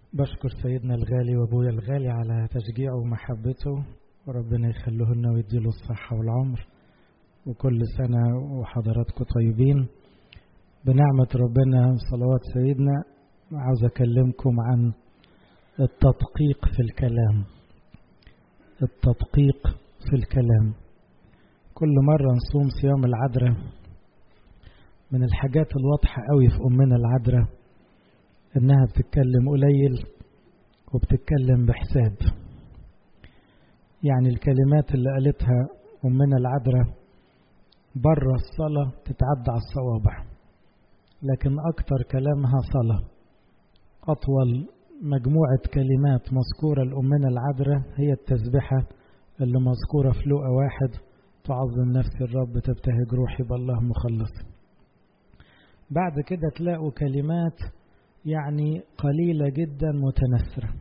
بشكر سيدنا الغالي وابويا الغالي على تشجيعه ومحبته وربنا يخليه لنا ويديله الصحة والعمر وكل سنة وحضراتكم طيبين بنعمة ربنا صلوات سيدنا عاوز أكلمكم عن التدقيق في الكلام التدقيق في الكلام كل مرة نصوم صيام العذراء من الحاجات الواضحة قوي في أمنا العذراء إنها بتتكلم قليل وبتتكلم بحساب يعني الكلمات اللي قالتها أمنا العذراء بره الصلاة تتعدى على الصوابع لكن أكتر كلامها صلاة أطول مجموعة كلمات مذكورة لأمنا العذراء هي التسبحة اللي مذكورة في لوقا واحد تعظم نفسي الرب تبتهج روحي بالله مخلص بعد كده تلاقوا كلمات يعني قليلة جدا متنثرة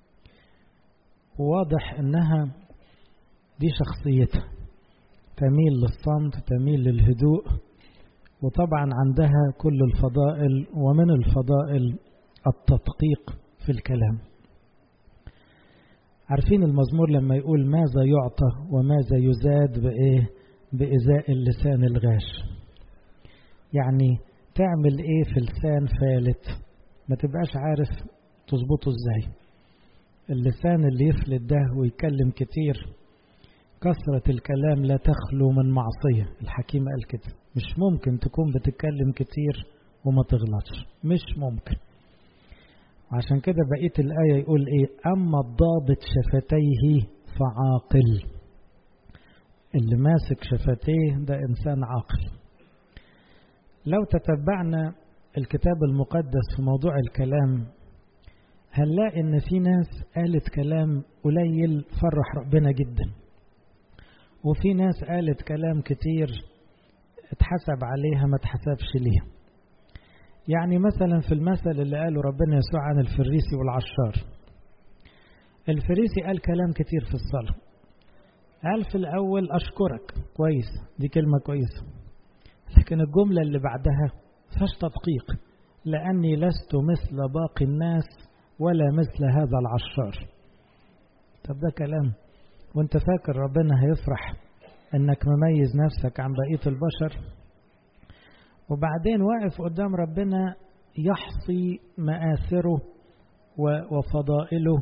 وواضح انها دي شخصيتها تميل للصمت تميل للهدوء وطبعا عندها كل الفضائل ومن الفضائل التدقيق في الكلام عارفين المزمور لما يقول ماذا يعطى وماذا يزاد بإيه بإزاء اللسان الغاش يعني تعمل إيه في لسان فالت ما تبقاش عارف تظبطه إزاي اللسان اللي يفلت ده ويكلم كتير كثرة الكلام لا تخلو من معصية الحكيم قال كده مش ممكن تكون بتتكلم كتير وما تغلطش مش ممكن وعشان كده بقية الآية يقول إيه أما الضابط شفتيه فعاقل اللي ماسك شفتيه ده إنسان عاقل لو تتبعنا الكتاب المقدس في موضوع الكلام هنلاقي إن في ناس قالت كلام قليل فرح ربنا جدا وفي ناس قالت كلام كتير اتحسب عليها ما اتحسبش ليها يعني مثلا في المثل اللي قاله ربنا يسوع عن الفريسي والعشار الفريسي قال كلام كتير في الصلاة قال في الأول أشكرك كويس دي كلمة كويسة لكن الجملة اللي بعدها فيهاش تدقيق لأني لست مثل باقي الناس ولا مثل هذا العشار طب ده كلام وانت فاكر ربنا هيفرح انك مميز نفسك عن بقية البشر وبعدين واقف قدام ربنا يحصي مآثره وفضائله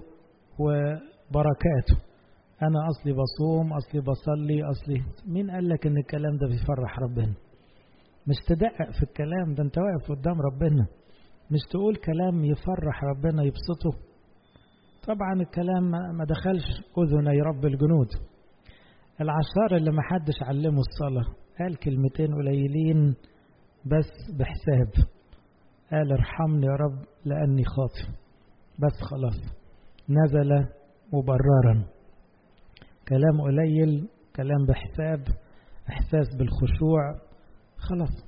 وبركاته أنا أصلي بصوم أصلي بصلي أصلي مين قال لك إن الكلام ده بيفرح ربنا مش تدقق في الكلام ده أنت واقف قدام ربنا مش تقول كلام يفرح ربنا يبسطه طبعا الكلام ما دخلش أذني رب الجنود العشار اللي ما حدش علمه الصلاة قال كلمتين قليلين بس بحساب قال ارحمني يا رب لأني خاطئ بس خلاص نزل مبررا كلام قليل كلام بحساب احساس بالخشوع خلاص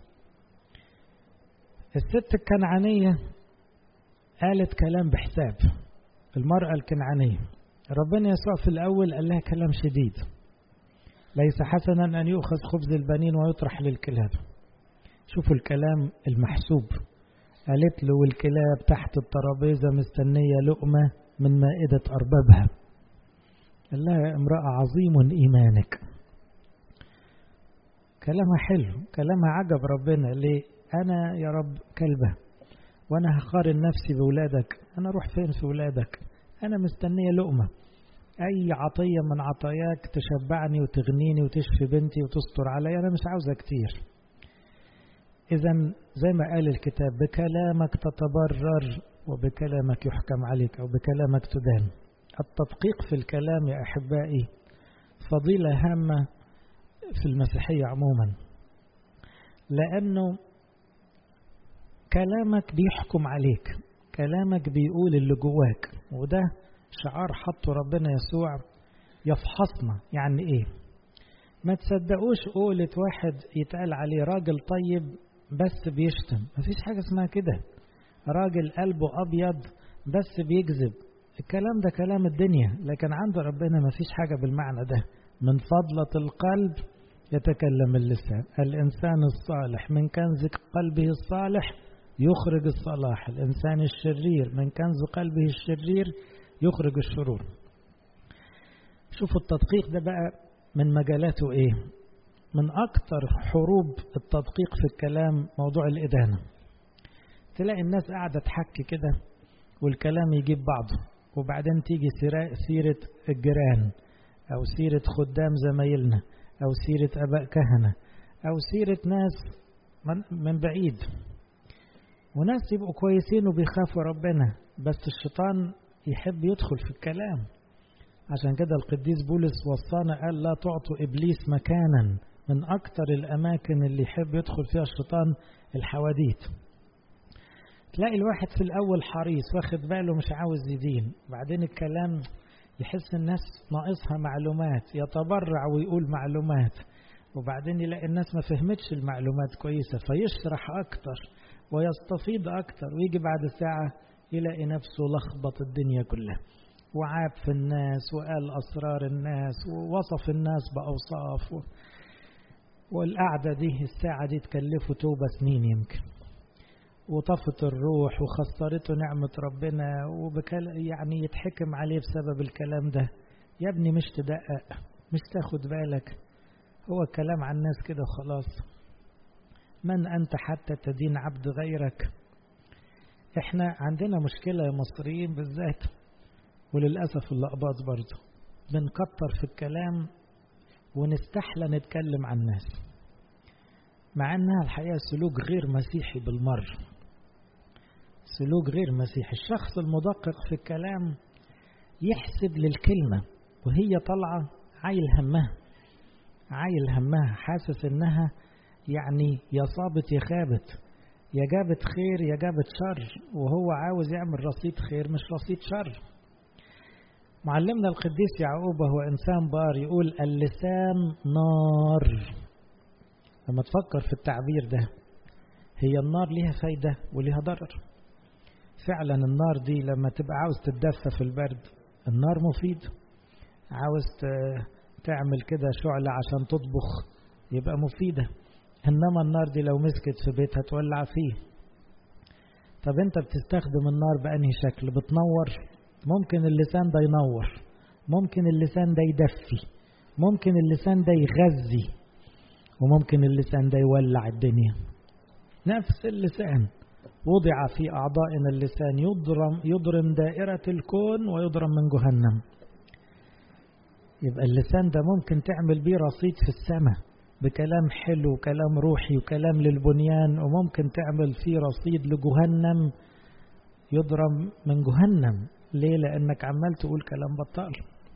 الست الكنعانية قالت كلام بحساب المرأة الكنعانية ربنا يسوع في الأول قال لها كلام شديد ليس حسنا أن يؤخذ خبز البنين ويطرح للكلاب شوفوا الكلام المحسوب قالت له والكلاب تحت الترابيزة مستنية لقمة من مائدة أربابها قال لها يا امرأة عظيم إيمانك كلامها حلو كلامها عجب ربنا ليه أنا يا رب كلبة وأنا هقارن نفسي بولادك أنا أروح فين في ولادك أنا مستنية لقمة أي عطية من عطاياك تشبعني وتغنيني وتشفي بنتي وتستر علي أنا مش عاوزة كتير إذا زي ما قال الكتاب بكلامك تتبرر وبكلامك يحكم عليك أو بكلامك تدان التدقيق في الكلام يا أحبائي فضيلة هامة في المسيحية عموما لأنه كلامك بيحكم عليك كلامك بيقول اللي جواك وده شعار حطه ربنا يسوع يفحصنا يعني ايه ما تصدقوش قولة واحد يتقال عليه راجل طيب بس بيشتم مفيش حاجة اسمها كده راجل قلبه أبيض بس بيكذب الكلام ده كلام الدنيا لكن عند ربنا مفيش حاجة بالمعنى ده من فضلة القلب يتكلم اللسان الإنسان الصالح من كنز قلبه الصالح يخرج الصلاح الإنسان الشرير من كنز قلبه الشرير يخرج الشرور شوفوا التدقيق ده بقى من مجالاته ايه من اكتر حروب التدقيق في الكلام موضوع الادانة تلاقي الناس قاعدة تحكي كده والكلام يجيب بعضه وبعدين تيجي سيرة الجيران او سيرة خدام زمايلنا او سيرة اباء كهنة او سيرة ناس من بعيد وناس يبقوا كويسين وبيخافوا ربنا بس الشيطان يحب يدخل في الكلام عشان كده القديس بولس وصانا قال لا تعطوا إبليس مكانا من أكتر الأماكن اللي يحب يدخل فيها الشيطان الحواديت تلاقي الواحد في الأول حريص واخد باله مش عاوز يدين بعدين الكلام يحس الناس ناقصها معلومات يتبرع ويقول معلومات وبعدين يلاقي الناس ما فهمتش المعلومات كويسة فيشرح أكتر ويستفيض أكتر ويجي بعد ساعة يلاقي نفسه لخبط الدنيا كلها وعاب في الناس وقال أسرار الناس ووصف الناس بأوصاف و... والقعدة دي الساعة دي تكلفه توبة سنين يمكن وطفت الروح وخسرته نعمة ربنا وبكل يعني يتحكم عليه بسبب الكلام ده يا ابني مش تدقق مش تاخد بالك هو الكلام عن الناس كده خلاص من أنت حتى تدين عبد غيرك احنا عندنا مشكلة يا مصريين بالذات وللأسف اللقباط برضه بنكتر في الكلام ونستحلى نتكلم عن الناس مع أنها الحقيقة سلوك غير مسيحي بالمر سلوك غير مسيحي الشخص المدقق في الكلام يحسب للكلمة وهي طالعة عايل همها عايل همها حاسس انها يعني يا صابت يا خابت يا جابت خير يا جابت شر وهو عاوز يعمل رصيد خير مش رصيد شر معلمنا القديس يعقوب هو إنسان بار يقول اللسان نار لما تفكر في التعبير ده هي النار ليها فايدة وليها ضرر فعلا النار دي لما تبقى عاوز تتدفى في البرد النار مفيد عاوز تعمل كده شعلة عشان تطبخ يبقى مفيدة إنما النار دي لو مسكت في بيت هتولع فيه طب انت بتستخدم النار بأنهي شكل بتنور ممكن اللسان ده ينور ممكن اللسان ده يدفي ممكن اللسان ده يغذي وممكن اللسان ده يولع الدنيا نفس اللسان وضع في أعضائنا اللسان يضرم, يضرم دائرة الكون ويضرم من جهنم يبقى اللسان ده ممكن تعمل بيه رصيد في السماء بكلام حلو وكلام روحي وكلام للبنيان وممكن تعمل فيه رصيد لجهنم يضرم من جهنم ليه لأنك عمال تقول كلام بطال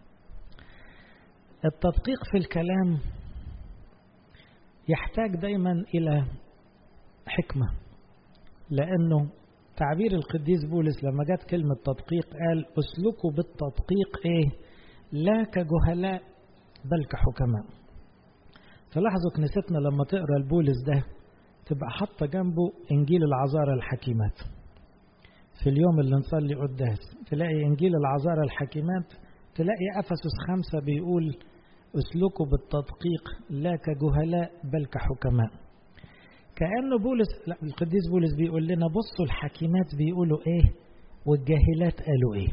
التدقيق في الكلام يحتاج دايما إلى حكمة لأنه تعبير القديس بولس لما جت كلمة تدقيق قال اسلكوا بالتدقيق ايه لا كجهلاء بل كحكماء تلاحظوا كنيستنا لما تقرا البولس ده تبقى حاطه جنبه انجيل العذارى الحكيمات في اليوم اللي نصلي قداس تلاقي انجيل العذارى الحكيمات تلاقي افسس خمسة بيقول اسلكوا بالتدقيق لا كجهلاء بل كحكماء كأنه بولس لا القديس بولس بيقول لنا بصوا الحكيمات بيقولوا ايه والجاهلات قالوا ايه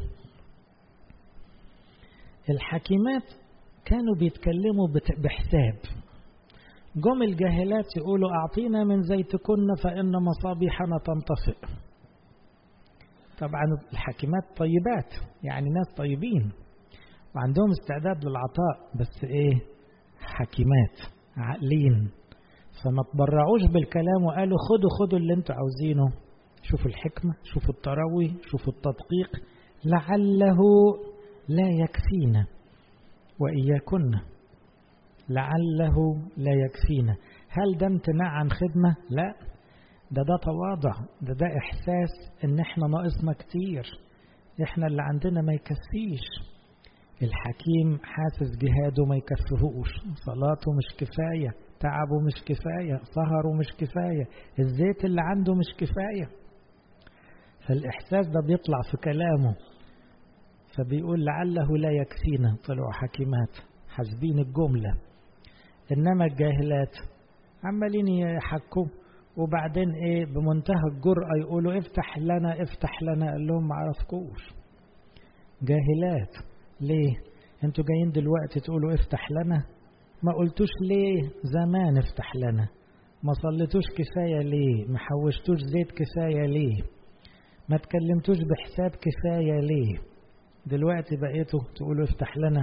الحكيمات كانوا بيتكلموا بحساب جم الجاهلات يقولوا أعطينا من زيتكن فإن مصابيحنا تنطفئ طبعا الحكيمات طيبات يعني ناس طيبين وعندهم استعداد للعطاء بس ايه حكيمات عاقلين فما تبرعوش بالكلام وقالوا خدوا خدوا اللي انتوا عاوزينه شوفوا الحكمة شوفوا التروي شوفوا التدقيق لعله لا يكفينا وإياكن لعله لا يكفينا هل ده امتناع عن خدمة؟ لا ده ده تواضع ده ده إحساس إن إحنا ناقصنا كتير إحنا اللي عندنا ما يكفيش الحكيم حاسس جهاده ما يكفيهوش صلاته مش كفاية تعبه مش كفاية سهره مش كفاية الزيت اللي عنده مش كفاية فالإحساس ده بيطلع في كلامه فبيقول لعله لا يكفينا طلعوا حكيمات حاسبين الجملة إنما الجاهلات عمالين يحكوا وبعدين ايه بمنتهى الجرأة يقولوا افتح لنا افتح لنا قال لهم ما عرفكوش جاهلات ليه انتوا جايين دلوقتي تقولوا افتح لنا ما قلتوش ليه زمان افتح لنا ما صليتوش كفاية ليه ما حوشتوش زيت كفاية ليه ما تكلمتوش بحساب كفاية ليه دلوقتي بقيتوا تقولوا افتح لنا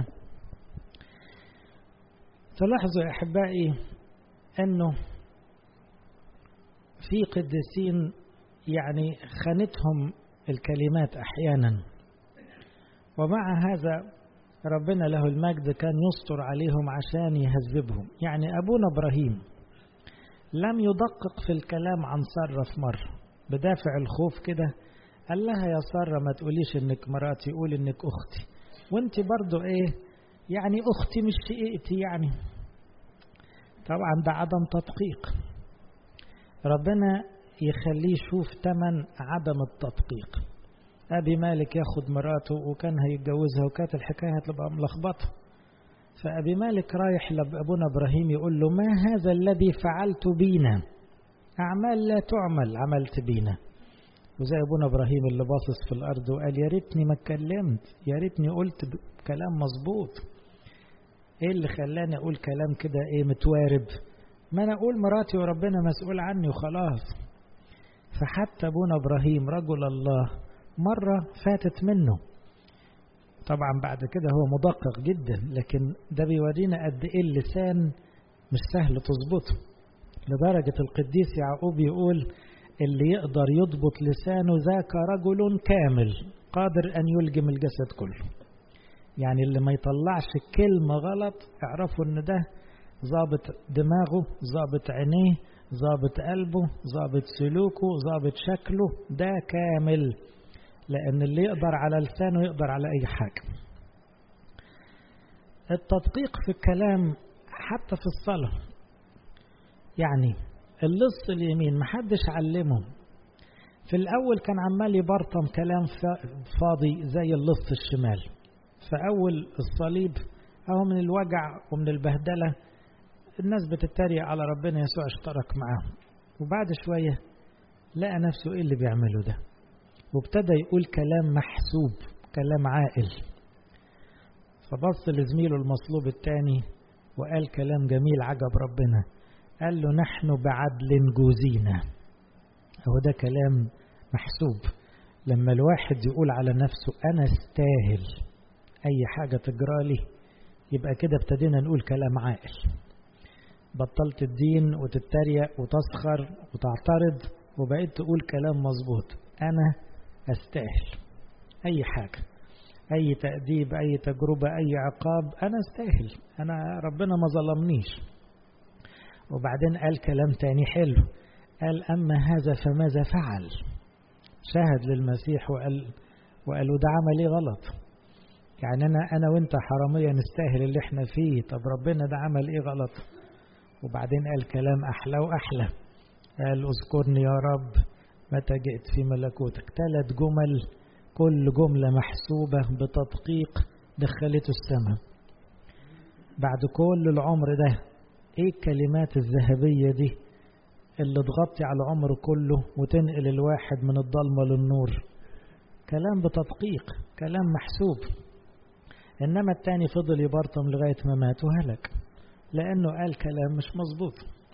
تلاحظوا يا أحبائي أنه في قديسين يعني خانتهم الكلمات أحيانا ومع هذا ربنا له المجد كان يستر عليهم عشان يهذبهم يعني أبونا إبراهيم لم يدقق في الكلام عن سارة في مرة بدافع الخوف كده قال لها يا سارة ما تقوليش انك مراتي قول انك اختي وانت برضو ايه يعني اختي مش شقيقتي يعني طبعا ده عدم تدقيق ربنا يخليه يشوف تمن عدم التدقيق ابي مالك ياخد مراته وكان هيتجوزها وكانت الحكايه هتبقى ملخبطه فابي مالك رايح لابونا ابراهيم يقول له ما هذا الذي فعلت بينا اعمال لا تعمل عملت بينا وزي ابونا ابراهيم اللي باصص في الارض وقال يا ريتني ما اتكلمت يا ريتني قلت كلام مظبوط ايه اللي خلاني اقول كلام كده ايه متوارب ما انا اقول مراتي وربنا مسؤول عني وخلاص فحتى ابونا ابراهيم رجل الله مره فاتت منه طبعا بعد كده هو مدقق جدا لكن ده بيورينا قد ايه اللسان مش سهل تظبطه لدرجه القديس يعقوب يقول اللي يقدر يضبط لسانه ذاك رجل كامل قادر أن يلجم الجسد كله يعني اللي ما يطلعش كلمة غلط اعرفوا ان ده ظابط دماغه ظابط عينيه ظابط قلبه ظابط سلوكه ظابط شكله ده كامل لأن اللي يقدر على لسانه يقدر على أي حاجة التدقيق في الكلام حتى في الصلاة يعني اللص اليمين محدش علمه في الأول كان عمال يبرطم كلام فاضي زي اللص الشمال فأول الصليب أو من الوجع ومن البهدلة الناس بتتريق على ربنا يسوع اشترك معاهم وبعد شوية لقى نفسه ايه اللي بيعمله ده وابتدى يقول كلام محسوب كلام عاقل فبص لزميله المصلوب التاني وقال كلام جميل عجب ربنا قال له نحن بعدل جوزينا هو ده كلام محسوب لما الواحد يقول على نفسه أنا استاهل أي حاجة تجرى لي يبقى كده ابتدينا نقول كلام عاقل بطلت الدين وتتريق وتسخر وتعترض وبقيت تقول كلام مظبوط أنا أستاهل أي حاجة أي تأديب أي تجربة أي عقاب أنا أستاهل أنا ربنا ما ظلمنيش وبعدين قال كلام تاني حلو قال أما هذا فماذا فعل شاهد للمسيح وقال وقالوا ده عمل ايه غلط يعني أنا أنا وأنت حرامية نستاهل اللي احنا فيه طب ربنا ده عمل إيه غلط وبعدين قال كلام أحلى وأحلى قال اذكرني يا رب متى جئت في ملكوتك ثلاث جمل كل جملة محسوبة بتدقيق دخلته السماء بعد كل العمر ده ايه الكلمات الذهبية دي اللي تغطي على عمره كله وتنقل الواحد من الضلمة للنور كلام بتدقيق كلام محسوب إنما التاني فضل يبرطم لغاية ما مات وهلك لأنه قال كلام مش مظبوط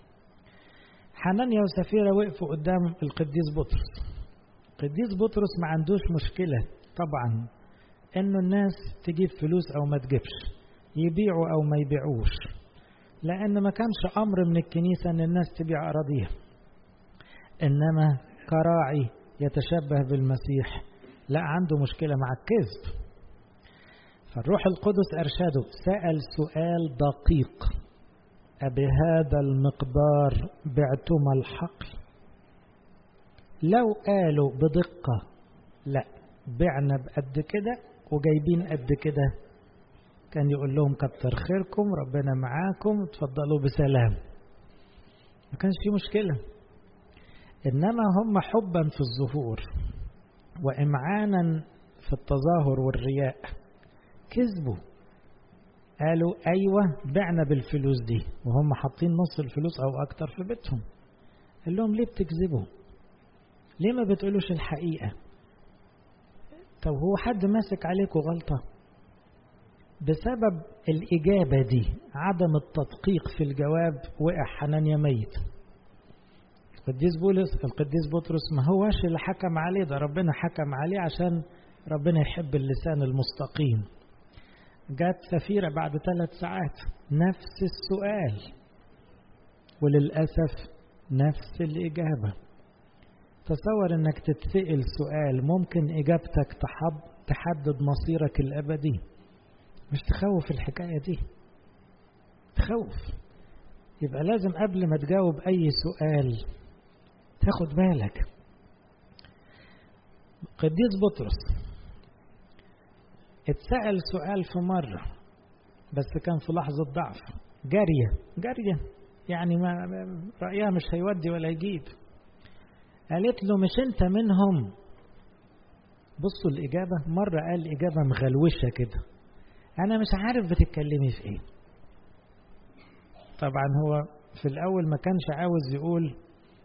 حنانيا وسفيرة وقفوا قدام القديس بطرس القديس بطرس ما عندوش مشكلة طبعا إنه الناس تجيب فلوس أو ما تجيبش يبيعوا أو ما يبيعوش لأن ما كانش أمر من الكنيسة أن الناس تبيع أراضيها إنما كراعي يتشبه بالمسيح لا عنده مشكلة مع الكذب فالروح القدس أرشده سأل سؤال دقيق أبهذا المقدار بعتم الحقل لو قالوا بدقة لا بعنا بقد كده وجايبين قد كده كان يقول لهم كتر خيركم ربنا معاكم تفضلوا بسلام ما كانش في مشكلة إنما هم حبا في الظهور وإمعانا في التظاهر والرياء كذبوا قالوا أيوة بعنا بالفلوس دي وهم حاطين نص الفلوس أو أكتر في بيتهم قال لهم ليه بتكذبوا ليه ما بتقولوش الحقيقة طب هو حد ماسك عليكم غلطة بسبب الإجابة دي عدم التدقيق في الجواب وقع حنانيا ميت القديس بولس القديس بطرس ما هوش اللي حكم عليه ده ربنا حكم عليه عشان ربنا يحب اللسان المستقيم جات سفيرة بعد ثلاث ساعات نفس السؤال وللأسف نفس الإجابة تصور انك تتسأل سؤال ممكن إجابتك تحب تحدد مصيرك الأبدي مش تخوف الحكاية دي تخوف يبقى لازم قبل ما تجاوب أي سؤال تاخد بالك قديس بطرس اتسأل سؤال في مرة بس كان في لحظة ضعف جارية جارية يعني ما رأيها مش هيودي ولا يجيب قالت له مش انت منهم بصوا الإجابة مرة قال إجابة مغلوشة كده أنا مش عارف بتتكلمي في إيه طبعا هو في الأول ما كانش عاوز يقول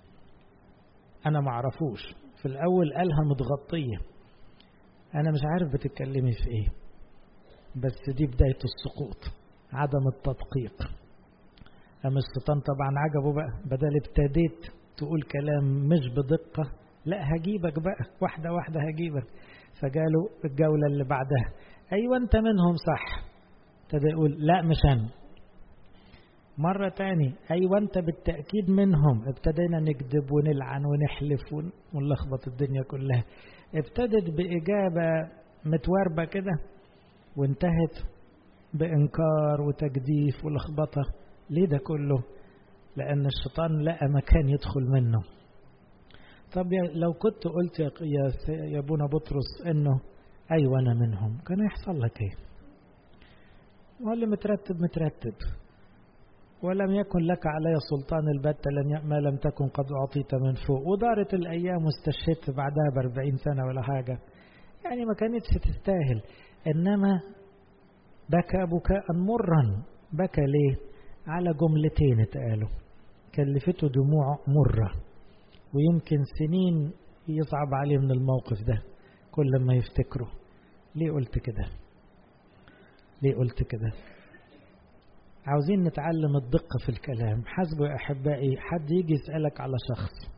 أنا معرفوش في الأول قالها متغطية أنا مش عارف بتتكلمي في إيه بس دي بداية السقوط عدم التدقيق أما الشيطان طبعا عجبه بقى بدل ابتديت تقول كلام مش بدقة لا هجيبك بقى واحدة واحدة هجيبك فجاله الجولة اللي بعدها أيوة أنت منهم صح ابتدى يقول لا مش أنا مرة تاني أيوة أنت بالتأكيد منهم ابتدينا نكذب ونلعن ونحلف ونلخبط الدنيا كلها ابتدت بإجابة متواربة كده وانتهت بإنكار وتجديف ولخبطة ليه ده كله لأن الشيطان لقى مكان يدخل منه طب لو كنت قلت يا يا ابونا بطرس انه ايوه انا منهم كان يحصل لك ايه ولا مترتب مترتب ولم يكن لك علي سلطان البتة ما لم تكن قد أعطيت من فوق ودارت الأيام واستشهدت بعدها بأربعين سنة ولا حاجة يعني ما كانتش تستاهل إنما بكى بكاء مرا بكى ليه على جملتين اتقالوا كلفته دموع مرة ويمكن سنين يصعب عليه من الموقف ده كل ما يفتكره ليه قلت كده ليه قلت كده عاوزين نتعلم الدقة في الكلام حسبوا يا أحبائي حد يجي يسألك على شخص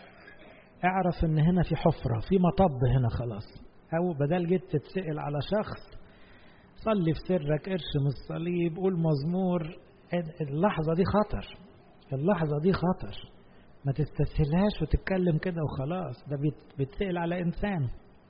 اعرف ان هنا في حفرة في مطب هنا خلاص او بدل جيت تتسأل على شخص صلي في سرك ارشم الصليب قول مزمور اللحظة دي خطر اللحظة دي خطر ما تستسهلهاش وتتكلم كده وخلاص ده بيتسأل على إنسان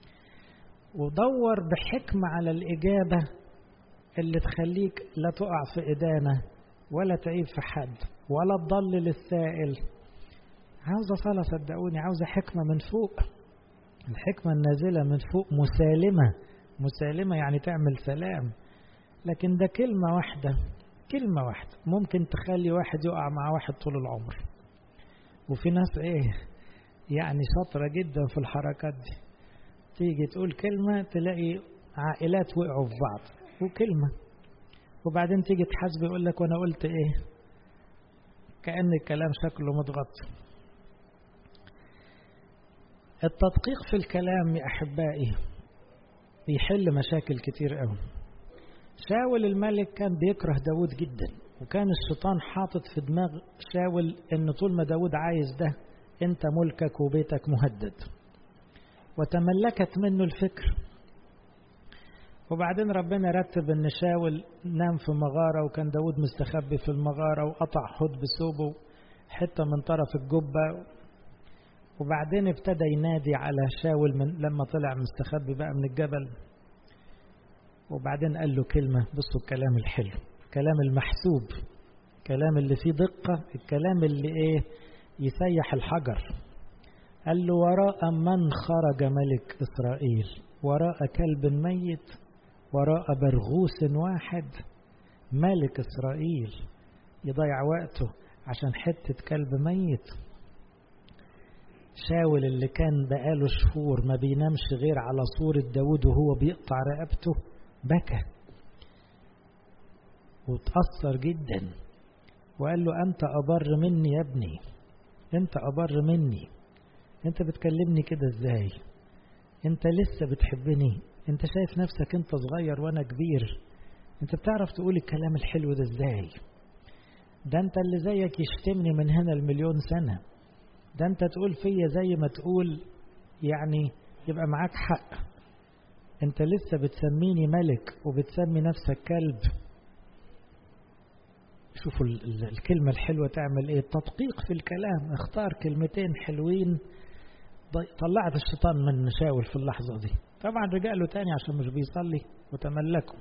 ودور بحكمة على الإجابة اللي تخليك لا تقع في إدانة ولا تعيب في حد ولا تضلل السائل عاوزة صلاة صدقوني عاوزة حكمة من فوق الحكمة النازلة من فوق مسالمة مسالمة يعني تعمل سلام لكن ده كلمة واحدة كلمة واحدة ممكن تخلي واحد يقع مع واحد طول العمر وفي ناس ايه يعني شاطرة جدا في الحركات دي تيجي تقول كلمة تلاقي عائلات وقعوا في بعض وكلمة وبعدين تيجي تحاسب يقول لك وانا قلت ايه كأن الكلام شكله متغطي التدقيق في الكلام يا أحبائي بيحل مشاكل كتير قوي شاول الملك كان بيكره داود جدا وكان الشيطان حاطط في دماغ شاول ان طول ما داود عايز ده انت ملكك وبيتك مهدد وتملكت منه الفكر وبعدين ربنا رتب ان شاول نام في مغارة وكان داود مستخبي في المغارة وقطع حد بثوبه حتة من طرف الجبة وبعدين ابتدى ينادي على شاول من لما طلع مستخبي بقى من الجبل وبعدين قال له كلمة بصوا الكلام الحلو الكلام المحسوب الكلام اللي فيه دقة الكلام اللي ايه يسيح الحجر قال له وراء من خرج ملك إسرائيل وراء كلب ميت وراء برغوث واحد ملك إسرائيل يضيع وقته عشان حتة كلب ميت شاول اللي كان بقاله شهور ما بينامش غير على صورة داود وهو بيقطع رقبته بكى وتأثر جدا وقال له أنت أبر مني يا ابني انت أبر مني انت بتكلمني كده ازاي انت لسه بتحبني انت شايف نفسك انت صغير وانا كبير انت بتعرف تقول الكلام الحلو ده ازاي ده انت اللي زيك يشتمني من هنا المليون سنة ده انت تقول فيا زي ما تقول يعني يبقى معاك حق انت لسه بتسميني ملك وبتسمي نفسك كلب شوفوا الكلمة الحلوة تعمل ايه تدقيق في الكلام اختار كلمتين حلوين طلعت الشيطان من شاول في اللحظة دي طبعا رجع له تاني عشان مش بيصلي وتملكوا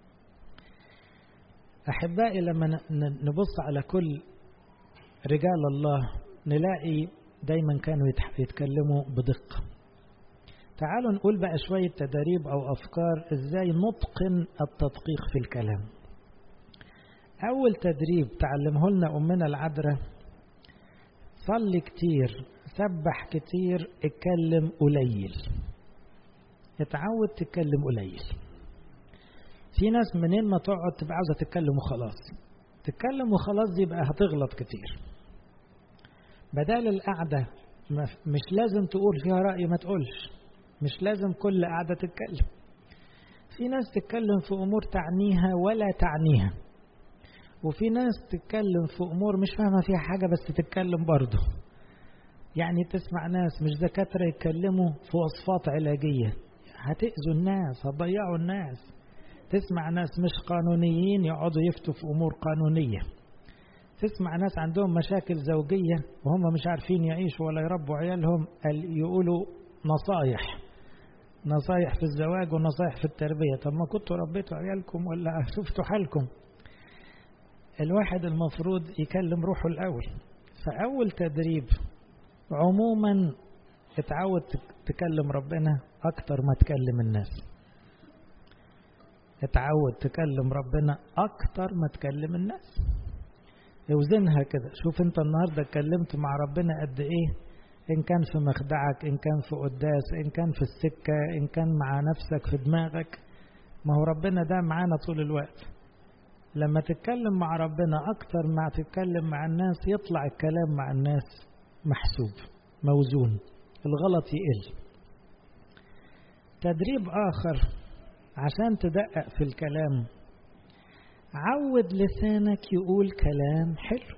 أحبائي لما نبص على كل رجال الله نلاقي دايما كانوا يتكلموا بدقة تعالوا نقول بقى شوية تدريب أو أفكار إزاي نتقن التدقيق في الكلام أول تدريب تعلمه لنا أمنا العذراء صلي كتير سبح كتير اتكلم قليل اتعود تتكلم قليل في ناس منين ما تقعد تبقى عاوزة تتكلم وخلاص تتكلم وخلاص دي يبقى هتغلط كتير بدل القعدة مش لازم تقول فيها رأي ما تقولش مش لازم كل قعدة تتكلم في ناس تتكلم في أمور تعنيها ولا تعنيها وفي ناس تتكلم في أمور مش فاهمة فيها حاجة بس تتكلم برضه يعني تسمع ناس مش دكاترة يتكلموا في وصفات علاجية هتأذوا الناس هتضيعوا الناس تسمع ناس مش قانونيين يقعدوا يفتوا في أمور قانونية تسمع ناس عندهم مشاكل زوجية وهم مش عارفين يعيشوا ولا يربوا عيالهم يقولوا نصايح نصايح في الزواج ونصايح في التربية طب ما كنتوا ربيتوا عيالكم ولا شفتوا حالكم الواحد المفروض يكلم روحه الأول فأول تدريب عموما اتعود تكلم ربنا أكتر ما تكلم الناس اتعود تكلم ربنا أكتر ما تكلم الناس اوزنها كده شوف انت النهاردة اتكلمت مع ربنا قد ايه ان كان في مخدعك ان كان في قداس ان كان في السكة ان كان مع نفسك في دماغك ما هو ربنا ده معانا طول الوقت لما تتكلم مع ربنا أكتر ما تتكلم مع الناس يطلع الكلام مع الناس محسوب موزون الغلط يقل تدريب آخر عشان تدقق في الكلام عود لسانك يقول كلام حلو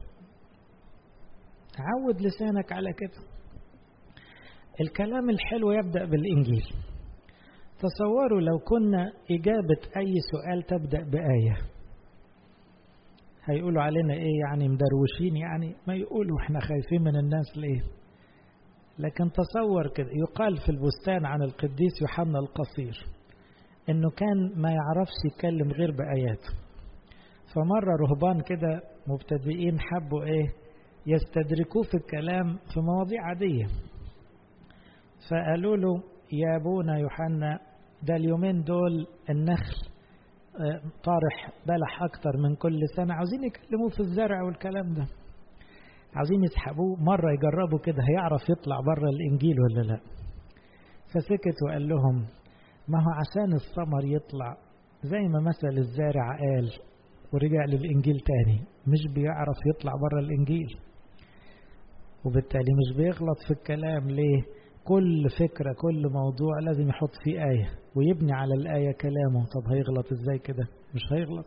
عود لسانك على كده الكلام الحلو يبدأ بالإنجيل تصوروا لو كنا إجابة أي سؤال تبدأ بآية هيقولوا علينا إيه يعني مدروشين يعني ما يقولوا إحنا خايفين من الناس ليه لكن تصور كده يقال في البستان عن القديس يوحنا القصير إنه كان ما يعرفش يتكلم غير بآيات فمرة رهبان كده مبتدئين حبوا إيه يستدركوه في الكلام في مواضيع عادية فقالوا له يا أبونا يوحنا ده اليومين دول النخل طارح بلح أكتر من كل سنة عاوزين يكلموه في الزرع والكلام ده عاوزين يسحبوه مرة يجربوا كده هيعرف يطلع بره الإنجيل ولا لا فسكت وقال لهم ما هو عشان الثمر يطلع زي ما مثل الزارع قال ورجع للإنجيل تاني مش بيعرف يطلع بره الإنجيل وبالتالي مش بيغلط في الكلام ليه كل فكرة كل موضوع لازم يحط فيه آية ويبني على الآية كلامه طب هيغلط ازاي كده مش هيغلط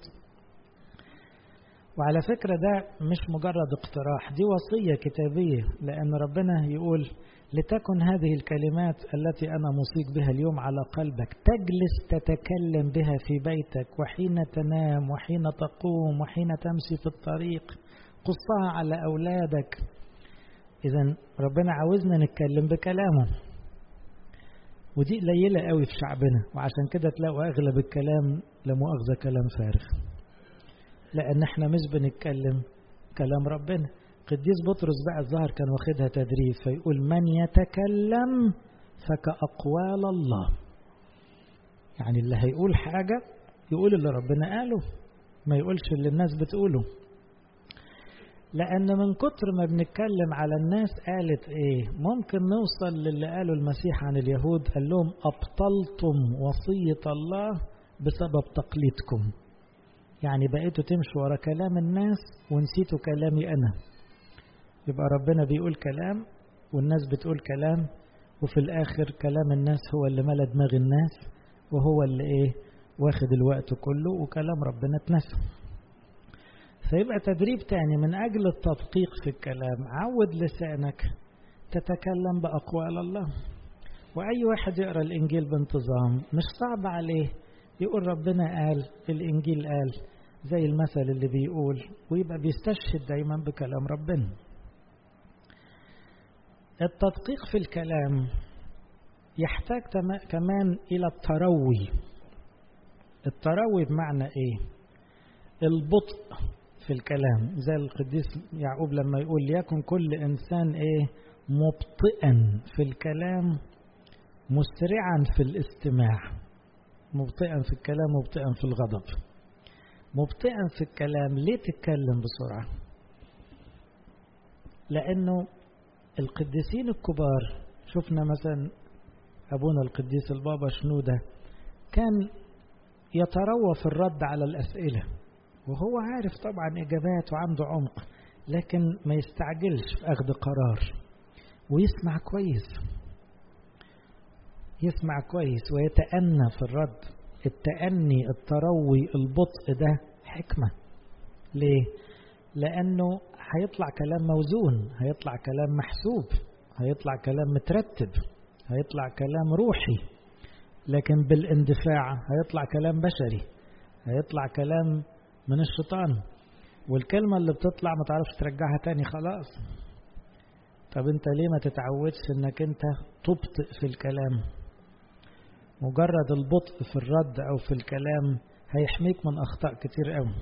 وعلى فكرة ده مش مجرد اقتراح دي وصية كتابية لأن ربنا يقول لتكن هذه الكلمات التي أنا مصيب بها اليوم على قلبك تجلس تتكلم بها في بيتك وحين تنام وحين تقوم وحين تمشي في الطريق قصها على أولادك إذا ربنا عاوزنا نتكلم بكلامه ودي قليلة قوي في شعبنا وعشان كده تلاقوا أغلب الكلام لمؤاخذة كلام فارغ لأن احنا مش بنتكلم كلام ربنا قديس بطرس بقى الظاهر كان واخدها تدريب فيقول من يتكلم فكأقوال الله يعني اللي هيقول حاجة يقول اللي ربنا قاله ما يقولش اللي الناس بتقوله لأن من كتر ما بنتكلم على الناس قالت إيه ممكن نوصل للي قاله المسيح عن اليهود قال لهم أبطلتم وصية الله بسبب تقليدكم يعني بقيتوا تمشوا ورا كلام الناس ونسيتوا كلامي أنا يبقى ربنا بيقول كلام والناس بتقول كلام وفي الآخر كلام الناس هو اللي ملا دماغ الناس وهو اللي إيه واخد الوقت كله وكلام ربنا اتنسى فيبقى تدريب تاني من أجل التدقيق في الكلام عود لسانك تتكلم بأقوال الله وأي واحد يقرأ الإنجيل بانتظام مش صعب عليه يقول ربنا قال الإنجيل قال زي المثل اللي بيقول ويبقى بيستشهد دايما بكلام ربنا التدقيق في الكلام يحتاج كمان إلى التروي التروي بمعنى إيه البطء في الكلام زي القديس يعقوب لما يقول ليكن كل إنسان إيه مبطئا في الكلام مسرعا في الاستماع مبطئا في الكلام مبطئا في الغضب مبطئا في الكلام ليه تتكلم بسرعة لأنه القديسين الكبار شفنا مثلا أبونا القديس البابا شنودة كان يتروى في الرد على الأسئلة وهو عارف طبعا إجابات وعنده عمق لكن ما يستعجلش في أخذ قرار ويسمع كويس يسمع كويس ويتأنى في الرد التأني التروي البطء ده حكمة ليه؟ لأنه هيطلع كلام موزون هيطلع كلام محسوب هيطلع كلام مترتب هيطلع كلام روحي لكن بالاندفاع هيطلع كلام بشري هيطلع كلام من الشيطان والكلمة اللي بتطلع ما تعرفش ترجعها تاني خلاص طب انت ليه ما تتعودش انك انت تبطئ في الكلام مجرد البطء في الرد او في الكلام هيحميك من اخطاء كتير قوي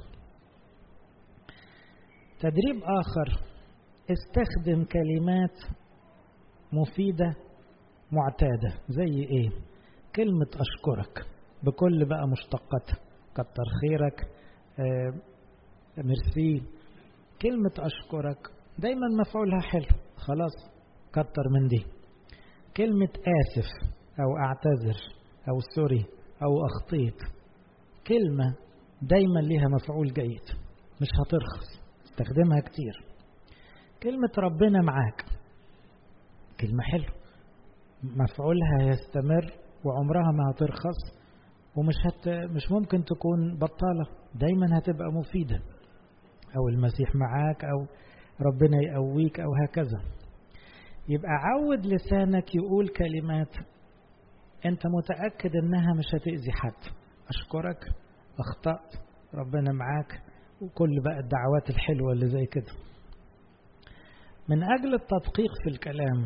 تدريب اخر استخدم كلمات مفيدة معتادة زي ايه كلمة اشكرك بكل بقى مشتقاتها كتر خيرك آه ميرسي كلمة اشكرك دايما مفعولها حلو خلاص كتر من دي كلمة آسف أو أعتذر أو سوري أو أخطيت كلمة دايما ليها مفعول جيد مش هترخص استخدمها كتير كلمة ربنا معاك كلمة حلوة مفعولها يستمر وعمرها ما هترخص ومش هت مش ممكن تكون بطالة دايما هتبقى مفيدة أو المسيح معاك أو ربنا يقويك أو هكذا يبقى عود لسانك يقول كلمات أنت متأكد أنها مش هتأذي حد أشكرك أخطأت ربنا معاك وكل بقى الدعوات الحلوة اللي زي كده من أجل التدقيق في الكلام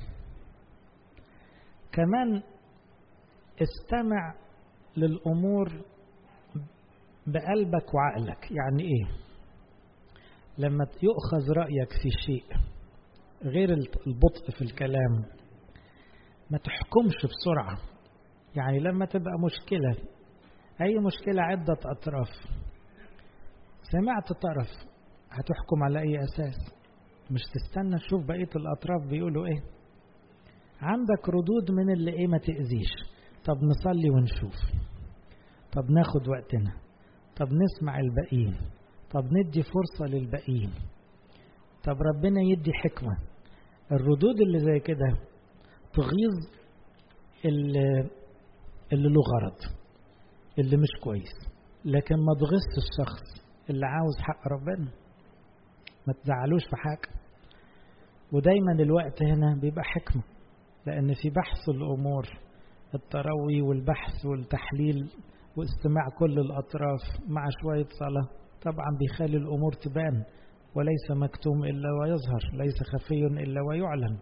كمان استمع للأمور بقلبك وعقلك يعني إيه لما يؤخذ رأيك في شيء غير البطء في الكلام ما تحكمش بسرعة يعني لما تبقى مشكلة أي مشكلة عدة أطراف سمعت طرف هتحكم على أي أساس مش تستنى تشوف بقية الأطراف بيقولوا إيه عندك ردود من اللي إيه ما تأذيش طب نصلي ونشوف طب ناخد وقتنا طب نسمع الباقيين طب ندي فرصة للباقيين طب ربنا يدي حكمة الردود اللي زي كده تغيظ اللي, اللي له غرض اللي مش كويس لكن ما تغيظش الشخص اللي عاوز حق ربنا ما تزعلوش في حاجة ودايما الوقت هنا بيبقى حكمة لأن في بحث الأمور التروي والبحث والتحليل واستماع كل الأطراف مع شوية صلاة طبعا بيخلي الأمور تبان وليس مكتوم إلا ويظهر ليس خفي إلا ويعلن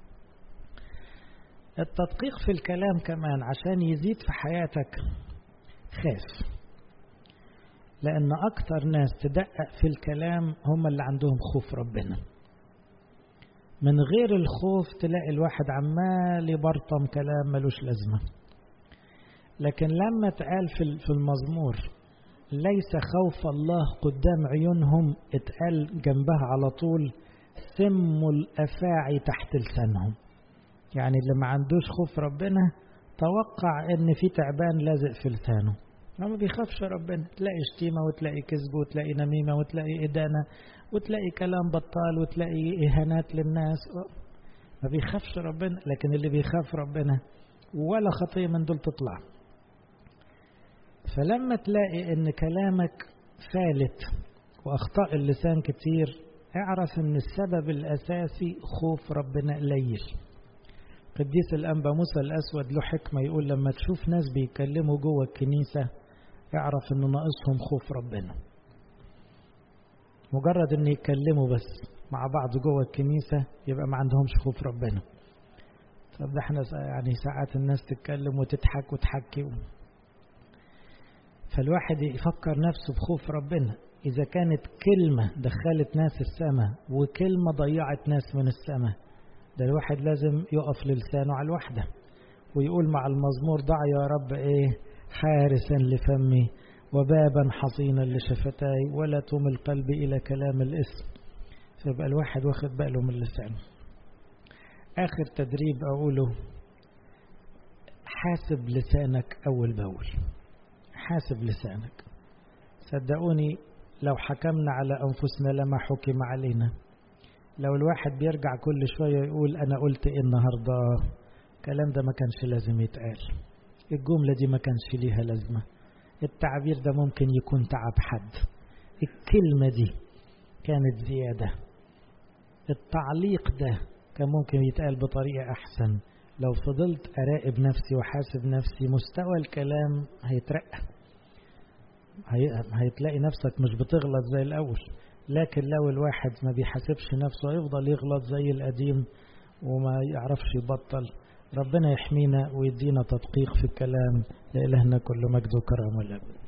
التدقيق في الكلام كمان عشان يزيد في حياتك خاف لأن أكتر ناس تدقق في الكلام هم اللي عندهم خوف ربنا من غير الخوف تلاقي الواحد عمال يبرطم كلام ملوش لازمة لكن لما اتقال في المزمور ليس خوف الله قدام عيونهم اتقال جنبها على طول سم الأفاعي تحت لسانهم يعني اللي ما عندوش خوف ربنا توقع ان في تعبان لازق في لسانه هو ما بيخافش ربنا تلاقي شتيمة وتلاقي كذب وتلاقي نميمة وتلاقي إدانة وتلاقي كلام بطال وتلاقي إهانات للناس ما بيخافش ربنا لكن اللي بيخاف ربنا ولا خطية من دول تطلع فلما تلاقي ان كلامك فالت واخطاء اللسان كتير اعرف ان السبب الاساسي خوف ربنا قليل قديس الانبا موسى الاسود له حكمه يقول لما تشوف ناس بيتكلموا جوه الكنيسه اعرف انه ناقصهم خوف ربنا مجرد ان يتكلموا بس مع بعض جوه الكنيسه يبقى ما عندهمش خوف ربنا طب ده احنا يعني ساعات الناس تتكلم وتضحك وتحكي فالواحد يفكر نفسه بخوف ربنا إذا كانت كلمة دخلت ناس السماء وكلمة ضيعت ناس من السماء ده الواحد لازم يقف للسانه على الوحدة ويقول مع المزمور ضع يا رب إيه حارسا لفمي وبابا حصينا لشفتاي ولا تمل قلبي إلى كلام الاسم فيبقى الواحد واخد باله من لسانه آخر تدريب أقوله حاسب لسانك أول بأول حاسب لسانك صدقوني لو حكمنا على أنفسنا لما حكم علينا لو الواحد بيرجع كل شوية يقول أنا قلت إيه النهاردة الكلام ده ما كانش لازم يتقال الجملة دي ما كانش ليها لازمة التعبير ده ممكن يكون تعب حد الكلمة دي كانت زيادة التعليق ده كان ممكن يتقال بطريقة أحسن لو فضلت أراقب نفسي وحاسب نفسي مستوى الكلام هيترقى هتلاقي نفسك مش بتغلط زي الأول لكن لو الواحد ما بيحاسبش نفسه هيفضل يغلط زي القديم وما يعرفش يبطل ربنا يحمينا ويدينا تدقيق في الكلام لإلهنا كل مجد وكرم والأبد